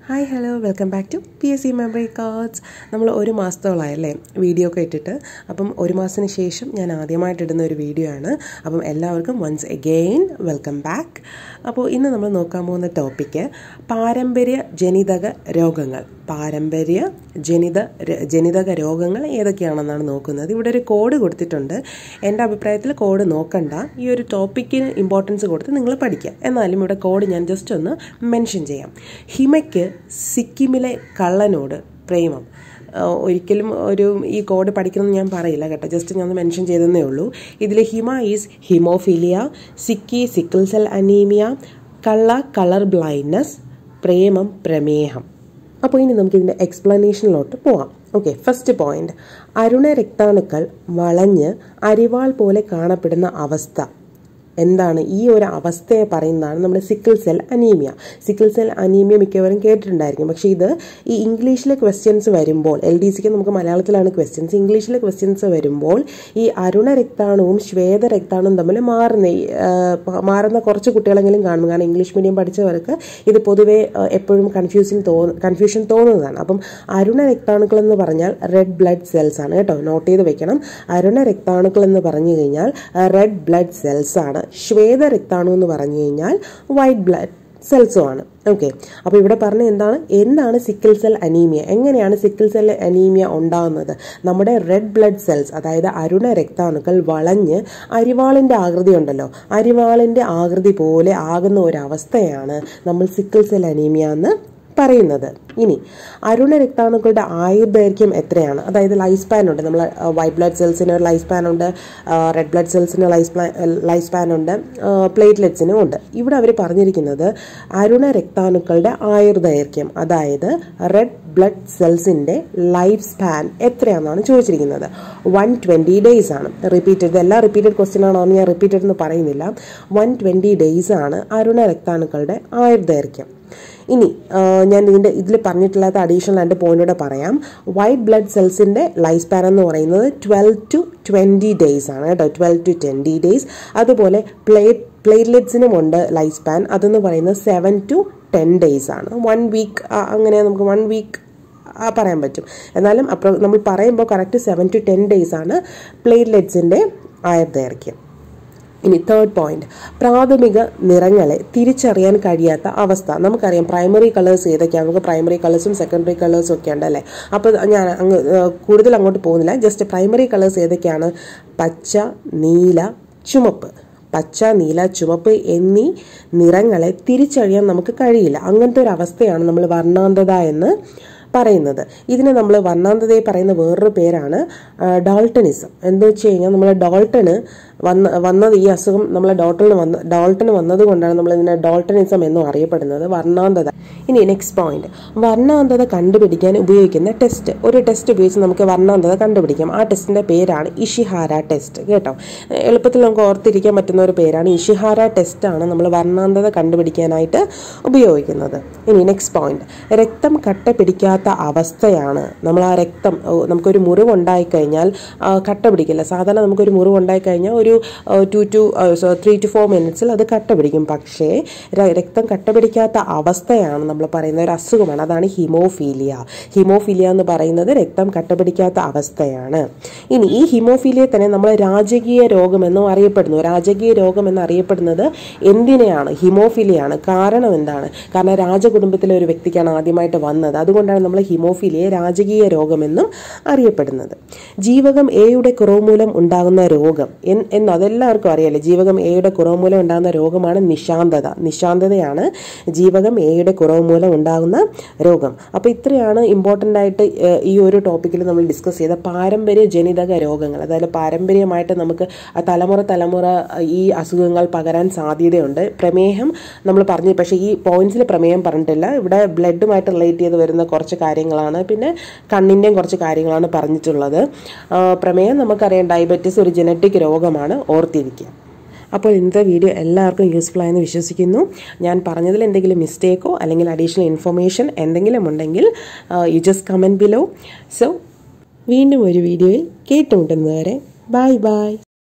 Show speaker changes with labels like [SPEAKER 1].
[SPEAKER 1] hi hello welcome back to P S C memory cards നമ്മൾ ഒരു മാസത്തോളായല്ലേ video ഒക്കെ ഇട്ടിട്ട് അപ്പം ഒരു മാസത്തിന് ശേഷം ഞാൻ ആദ്യമായിട്ട് ഇടുന്ന ഒരു വീഡിയോ ആണ് അപ്പം എല്ലാവർക്കും വൺസ് എഗെയിൻ വെൽക്കം ബാക്ക് അപ്പോൾ ഇന്ന് നമ്മൾ നോക്കാൻ പോകുന്ന ടോപ്പിക്ക് പാരമ്പര്യ ജനിതക രോഗങ്ങൾ പാരമ്പര്യ ജനിത ജനിതക രോഗങ്ങൾ ഏതൊക്കെയാണെന്നാണ് നോക്കുന്നത് ഇവിടെ ഒരു കോഡ് കൊടുത്തിട്ടുണ്ട് എൻ്റെ അഭിപ്രായത്തിൽ കോഡ് നോക്കണ്ട ഈ ഒരു ടോപ്പിക്കിന് ഇമ്പോർട്ടൻസ് കൊടുത്ത് നിങ്ങൾ പഠിക്കുക എന്നാലും ഇവിടെ കോഡ് ഞാൻ ജസ്റ്റ് ഒന്ന് മെൻഷൻ ചെയ്യാം ഹിമയ്ക്ക് സിക്കിമിലെ കള്ളനോട് പ്രേമം ഒരിക്കലും ഒരു ഈ കോഡ് പഠിക്കണമെന്ന് ഞാൻ പറയില്ല കേട്ടോ ജസ്റ്റ് ഞാൻ മെൻഷൻ ചെയ്തെന്നേ ഉള്ളൂ ഇതിൽ haemo is haemophilia sickle sickle cell anaemia കള്ള കളർ ബ്ലൈൻഡ്നസ് പ്രേമം പ്രമേഹം അപ്പോൾ ഇനി നമുക്ക് ഇതിൻ്റെ എക്സ്പ്ലനേഷനിലോട്ട് പോവാം ഓക്കെ ഫസ്റ്റ് പോയിന്റ് അരുണ രക്താണുക്കൾ വളഞ്ഞ് അരിവാൾ പോലെ കാണപ്പെടുന്ന അവസ്ഥ എന്താണ് ഈ ഒരു അവസ്ഥയെ പറയുന്നതാണ് നമ്മുടെ sickle cell anaemia sickle cell anaemia മിക്കവരും കേട്ടിട്ടുണ്ടായിരിക്കും പക്ഷേ ഇത് ഈ ഇംഗ്ലീഷിലെ ക്വസ്റ്റ്യൻസ് വരുമ്പോൾ എൽ ഡി സിക്ക് നമുക്ക് മലയാളത്തിലാണ് ക്വസ്റ്റ്യൻസ് ഇംഗ്ലീഷിലെ ക്വസ്റ്റ്യൻസ് വരുമ്പോൾ ഈ അരുണ രക്താണുവും ശ്വേത രക്താണുവും തമ്മിൽ മാറുന്ന മാറുന്ന കുറച്ച് കുട്ടികളെങ്കിലും കാണും കാരണം ഇംഗ്ലീഷ് മീഡിയം പഠിച്ചവർക്ക് ഇത് പൊതുവെ എപ്പോഴും കൺഫ്യൂസിങ് തോന്നു കൺഫ്യൂഷൻ തോന്നുന്നതാണ് അപ്പം അരുണ രക്താണുക്കൾ എന്ന് പറഞ്ഞാൽ റെഡ് ബ്ലഡ് സെൽസ് ആണ് കേട്ടോ നോട്ട് ചെയ്ത് വെക്കണം അരുണ രക്താണുക്കൾ എന്ന് പറഞ്ഞു കഴിഞ്ഞാൽ റെഡ് ബ്ലഡ് സെൽസ് ആണ് ശ്വേത രക്താണു എന്ന് പറഞ്ഞു കഴിഞ്ഞാൽ വൈറ്റ് ബ്ലഡ് സെൽസും ആണ് ഓക്കെ അപ്പോൾ ഇവിടെ പറഞ്ഞ എന്താണ് എന്താണ് സിക്കിൾ സെൽ അനീമിയ എങ്ങനെയാണ് സിക്കിൾ സെൽ അനീമിയ ഉണ്ടാകുന്നത് നമ്മുടെ റെഡ് ബ്ലഡ് സെൽസ് അതായത് അരുണ രക്താണുക്കൾ വളഞ്ഞ് അരിവാളിൻ്റെ ആകൃതി ഉണ്ടല്ലോ അരിവാളിൻ്റെ ആകൃതി പോലെ ആകുന്ന ഒരവസ്ഥയാണ് നമ്മൾ സിക്കിൾ സെൽ അനീമിയ എന്ന് പറയുന്നത് ഇനി അരുണ രക്താണുക്കളുടെ ആയുർദൈർഘ്യം എത്രയാണ് അതായത് ലൈഫ് സ്പാൻ ഉണ്ട് നമ്മൾ വൈറ്റ് ബ്ലഡ് സെൽസിന് ഒരു ലൈഫ് സ്പാൻ ഉണ്ട് റെഡ് ബ്ലഡ് സെൽസിന് ലൈഫ് സ്പാൻ ലൈഫ് സ്പാൻ ഉണ്ട് പ്ലേറ്റ്ലെറ്റ്സിനും ഉണ്ട് ഇവിടെ അവർ പറഞ്ഞിരിക്കുന്നത് അരുണ രക്താണുക്കളുടെ ആയുർദൈർഘ്യം അതായത് റെഡ് ബ്ലഡ് സെൽസിൻ്റെ ലൈഫ് സ്പാൻ എത്രയാണെന്നാണ് ചോദിച്ചിരിക്കുന്നത് വൺ ട്വൻറ്റി ഡേയ്സ് ആണ് റിപ്പീറ്റഡ് ഇതെല്ലാം റിപ്പീറ്റഡ് ക്വസ്റ്റ്യൻ ആണോ എന്ന് ഞാൻ റിപ്പീറ്റഡ് എന്ന് പറയുന്നില്ല വൺ ട്വൻറ്റി ഡേയ്സ് ആണ് അരുണ രക്താണുക്കളുടെ ആയുർദൈർഘ്യം ഇനി ഞാൻ ഇതിൻ്റെ ഇതിൽ പറഞ്ഞിട്ടില്ലാത്ത അഡീഷണൽ രണ്ട് പോയിന്റോടെ പറയാം വൈറ്റ് ബ്ലഡ് സെൽസിൻ്റെ ലൈഫ് സ്പാൻ എന്ന് പറയുന്നത് ട്വൽവ് ടു ട്വൻറ്റി ഡേയ്സ് ആണ് കേട്ടോ ട്വൽവ് ടു ട്വൻറ്റി ഡേയ്സ് അതുപോലെ പ്ലേറ്റ് പ്ലേറ്റ്ലെറ്റ്സിനും ഉണ്ട് ലൈഫ് സ്പാൻ അതെന്ന് പറയുന്നത് സെവൻ ടു ടെൻ ഡേയ്സ് ആണ് വൺ വീക്ക് അങ്ങനെ നമുക്ക് വൺ വീക്ക് പറയാൻ പറ്റും എന്നാലും അപ്രോ നമ്മൾ പറയുമ്പോൾ correct seven to ten days ആണ് പ്ലേറ്റ്ലെറ്റ്സിൻ്റെ ആയുർദൈർഘ്യം ഇനി തേർഡ് പോയിന്റ് പ്രാഥമിക നിറങ്ങളെ തിരിച്ചറിയാൻ കഴിയാത്ത അവസ്ഥ നമുക്കറിയാം പ്രൈമറി കളേഴ്സ് ഏതൊക്കെയാണ് നമുക്ക് പ്രൈമറി കളേഴ്സും സെക്കൻഡറി കളേഴ്സും ഒക്കെ ഉണ്ട് അല്ലേ അപ്പോൾ ഞാൻ അങ്ങ് കൂടുതൽ അങ്ങോട്ട് പോകുന്നില്ല ജസ്റ്റ് പ്രൈമറി കളേഴ്സ് ഏതൊക്കെയാണ് പച്ച നീല ചുമപ്പ് പച്ച നീല ചുമപ്പ് എന്നീ നിറങ്ങളെ തിരിച്ചറിയാൻ നമുക്ക് കഴിയില്ല അങ്ങനത്തെ ഒരു അവസ്ഥയാണ് നമ്മൾ വർണ്ണാന്തത എന്ന് പറയുന്നത് ഇതിന് നമ്മൾ വർണ്ണാന്തതയെ പറയുന്ന വേറൊരു പേരാണ് ഡോൾട്ടണിസം എന്ന് വെച്ച് കഴിഞ്ഞാൽ നമ്മൾ ഡോൾട്ടന് വന്ന വന്നത് ഈ അസുഖം നമ്മളെ ഡോൾട്ടന് വന്ന ഡോൾട്ടന് വന്നത് കൊണ്ടാണ് നമ്മൾ ഇതിനെ ഡോൾട്ടണിസം എന്നും അറിയപ്പെടുന്നത് വർണ്ണാന്തത ഇനി നെക്സ്റ്റ് പോയിന്റ് വർണ്ണാന്തത കണ്ടുപിടിക്കാൻ ഉപയോഗിക്കുന്ന ടെസ്റ്റ് ഒരു ടെസ്റ്റ് ഉപയോഗിച്ച് നമുക്ക് വർണ്ണാന്തത കണ്ടുപിടിക്കാം ആ ടെസ്റ്റിന്റെ പേരാണ് ഇഷിഹാര ടെസ്റ്റ് കേട്ടോ എളുപ്പത്തിൽ നമുക്ക് ഓർത്തിരിക്കാൻ പറ്റുന്ന ഒരു പേരാണ് ഇഷിഹാര ടെസ്റ്റ് ആണ് നമ്മൾ വർണ്ണാന്തത കണ്ടുപിടിക്കാനായിട്ട് ഉപയോഗിക്കുന്നത് ഇനി നെക്സ്റ്റ് പോയിന്റ് രക്തം കട്ട പിടിക്കാത്ത അവസ്ഥയാണ് നമ്മൾ ആ രക്തം നമുക്കൊരു മുറിവ് ഉണ്ടായിക്കഴിഞ്ഞാൽ കട്ട പിടിക്കില്ല സാധാരണ നമുക്കൊരു മുറിവ് ഉണ്ടായിക്കഴിഞ്ഞാൽ ഒരു two to three to four മിനിറ്റ്സിൽ അത് കട്ട പിടിക്കും പക്ഷേ രക്തം കട്ട പിടിക്കാത്ത അവസ്ഥയാണ് നമ്മൾ പറയുന്ന ഒരു അസുഖമാണ് അതാണ് ഹിമോഫീലിയ ഹിമോഫീലിയ എന്ന് പറയുന്നത് രക്തം കട്ട പിടിക്കാത്ത അവസ്ഥയാണ് ഇനി ഈ ഹിമോഫീലിയെ തന്നെ നമ്മൾ രാജകീയ രോഗമെന്നും അറിയപ്പെടുന്നു രാജകീയ രോഗം എന്നറിയപ്പെടുന്നത് എന്തിനെയാണ് ഹിമോഫീലിയാണ് കാരണം എന്താണ് കാരണം രാജകുടുംബത്തിലെ ഒരു വ്യക്തിക്കാണ് ആദ്യമായിട്ട് വന്നത് അതുകൊണ്ടാണ് നമ്മൾ ഹിമോഫീലിയെ രാജകീയ രോഗമെന്നും അറിയപ്പെടുന്നത് ജീവകം എയുടെ കുറവ് മൂലം ഉണ്ടാകുന്ന രോഗം എന്ന് അതെല്ലാവർക്കും അറിയാലോ ജീവകം എയുടെ കുറവ് മൂലം ഉണ്ടാകുന്ന രോഗമാണ് നിശാന്തത നിശാന്തതയാണ് ജീവകം എയുടെ കുറവ് മൂലം ഉണ്ടാകുന്ന രോഗം അപ്പോൾ ഇത്രയാണ് ഇമ്പോർട്ടൻ്റ് ആയിട്ട് ഈ ഒരു ടോപ്പിക്കിൽ നമ്മൾ ഡിസ്കസ് ചെയ്ത പാരമ്പര്യ ജനിതക രോഗങ്ങൾ അതായത് പാരമ്പര്യമായിട്ട് നമുക്ക് തലമുറ തലമുറ ഈ അസുഖങ്ങൾ പകരാൻ സാധ്യതയുണ്ട് പ്രമേഹം നമ്മൾ പറഞ്ഞു പക്ഷേ ഈ പോയിന്റ്സിൽ പ്രമേയം പറഞ്ഞിട്ടില്ല ഇവിടെ ബ്ലഡുമായിട്ട് റിലേറ്റ് ചെയ്ത് വരുന്ന കുറച്ച് കാര്യങ്ങളാണ് പിന്നെ കണ്ണിൻ്റെയും കുറച്ച് കാര്യങ്ങളാണ് പറഞ്ഞിട്ടുള്ളത് പ്രമേയം നമുക്കറിയാം ഡയബറ്റീസ് ഒരു ജനറ്റിക് രോഗമാണ് ഓർത്തിരിക്കുക അപ്പോൾ ഇന്നത്തെ വീഡിയോ എല്ലാവർക്കും യൂസ്ഫുൾ ആയെന്ന് വിശ്വസിക്കുന്നു ഞാൻ പറഞ്ഞതിൽ എന്തെങ്കിലും മിസ്റ്റേക്കോ അല്ലെങ്കിൽ അഡീഷണൽ ഇൻഫർമേഷൻ എന്തെങ്കിലും ഉണ്ടെങ്കിൽ you just comment below so വീണ്ടും ഒരു വീഡിയോയിൽ കേട്ടുമുട്ടുന്നതുവരെ ബൈ ബൈ